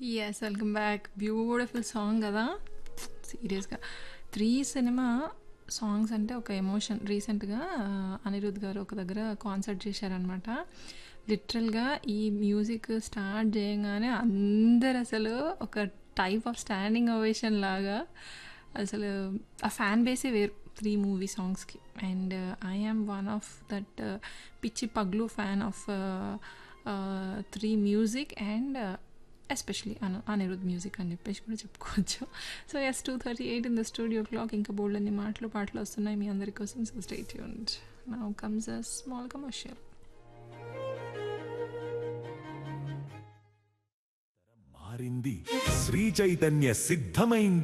yes welcome back beautiful song కదా సీరియస్గా three cinema songs అంటే ఒక ఎమోషన్ రీసెంట్గా అనిరుద్ గారు ఒక దగ్గర కాన్సర్ట్ చేశారనమాట లిటరల్గా ఈ మ్యూజిక్ స్టార్ట్ చేయగానే అందరు అసలు ఒక టైప్ ఆఫ్ స్టాండింగ్ ఓవేషన్ లాగా అసలు ఆ ఫ్యాన్ బేసే వేరు త్రీ మూవీ సాంగ్స్కి and I am one of that పిచ్చి పగ్లు fan of three music and especially అను అనిరుద్ మ్యూజిక్ అని చెప్పేసి కూడా చెప్పుకోవచ్చు so yes two thirty eight in the studio clock ఇంకా బోల్డ్ అన్ని మాటలు పాటలు వస్తున్నాయి మీ అందరి కోసం so state unit now comes a small commercial మారింది శ్రీ చైతన్య సిద్ధమైంది